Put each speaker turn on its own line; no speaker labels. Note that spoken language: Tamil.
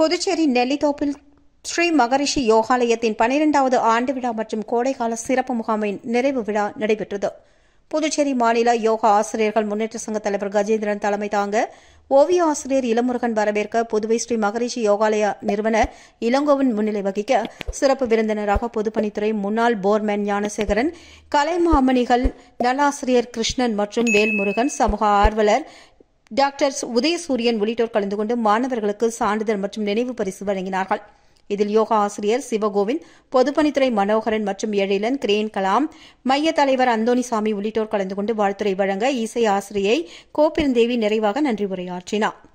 புதுச்சேரி நெல்லித்தோப்பில் ஸ்ரீ மகரிஷி யோகாலயத்தின் பனிரெண்டாவது ஆண்டு விழா மற்றும் கோடைக்கால சிறப்பு முகாமின் நிறைவு விழா நடைபெற்றது புதுச்சேரி மாநில யோகா ஆசிரியர்கள் முன்னேற்ற சங்க தலைவர் கஜேந்திரன் தலைமை தாங்க ஓவிய ஆசிரியர் இளமுருகன் வரவேற்க புதுவை ஸ்ரீ மகரிஷி யோகாலய நிறுவனர் இளங்கோவன் முன்னிலை வகிக்க சிறப்பு விருந்தினராக பொதுப்பணித்துறை முன்னாள் போர்மேன் ஞானசேகரன் கலைமாமணிகள் நல்லாசிரியர் கிருஷ்ணன் மற்றும் வேல்முருகன் சமூக ஆர்வலர் டாக்டர் உதயசூரியன் உள்ளிட்டோர் கலந்து கொண்டு மாணவர்களுக்கு சான்றிதழ் மற்றும் நினைவு பரிசு வழங்கினார்கள் இதில் யோகா ஆசிரியர் சிவகோவிந்த் பொதுப்பணித்துறை மனோகரன் மற்றும் எழிலன் கிரேன் கலாம் மைய தலைவர் அந்தோணிசாமி உள்ளிட்டோர் கலந்து கொண்டு வாழ்த்துரை வழங்க இசை ஆசிரியை கோப்பெருந்தேவி நிறைவாக நன்றி உரையாற்றினார்